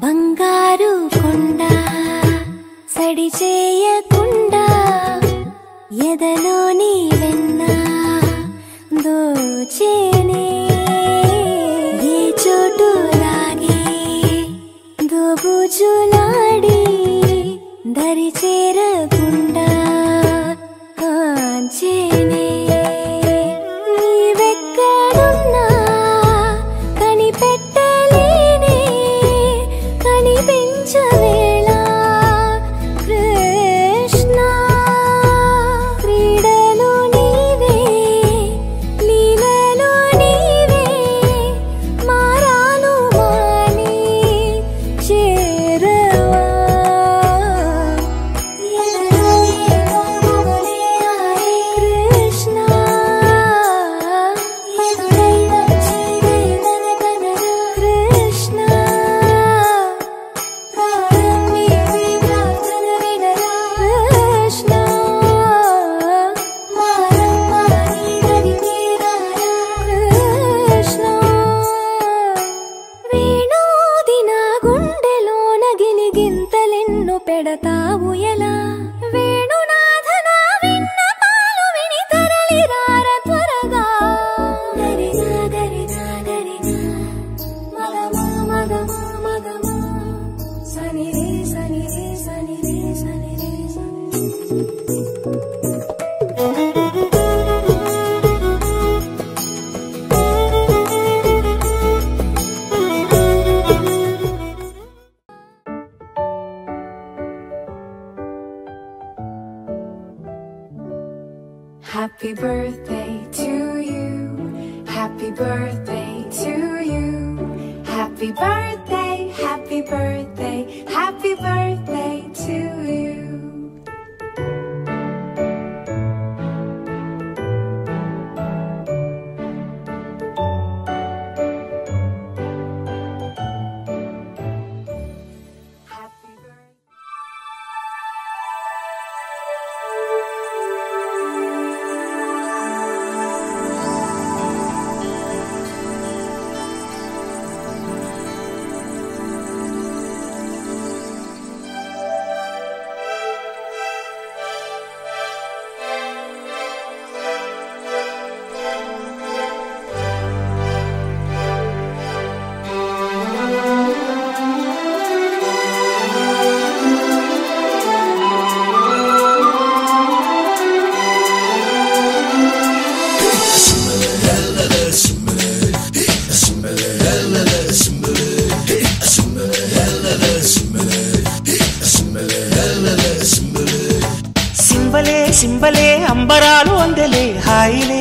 బంగారు కొండ సడి చేయకుండా ఎదలోని వెన్న దోచేనే ఏ చోటు లాగే దోబుచులాడి దరి చేరకుండా కాంచేనే నీవెక్కడున్నా కనిపెట్టలేనే కనిపించవేళ కృష్ణ క్రీడలు నీవే లీలలు నీవే మారాను మాని చేరవా కృష్ణ కృష్ణ కృష్ణ కృష్ణ వేణోది నా గుండెలోన గిలిగింతలెన్ను పెడతావు ఎలా వేణునాథ నా విన్న పాలు విని తరలి రార త్వరగా గరిగా గరిగా గరిగా మగమా మగమా మగమా సని రే సని రే సని రే సని రే సని Happy birthday to you. Happy birthday to you. Happy birthday, happy birthday, happy birthday to you. Happy birthday. సింబలే సింబలే అంబరాలు అందలే హాయిలే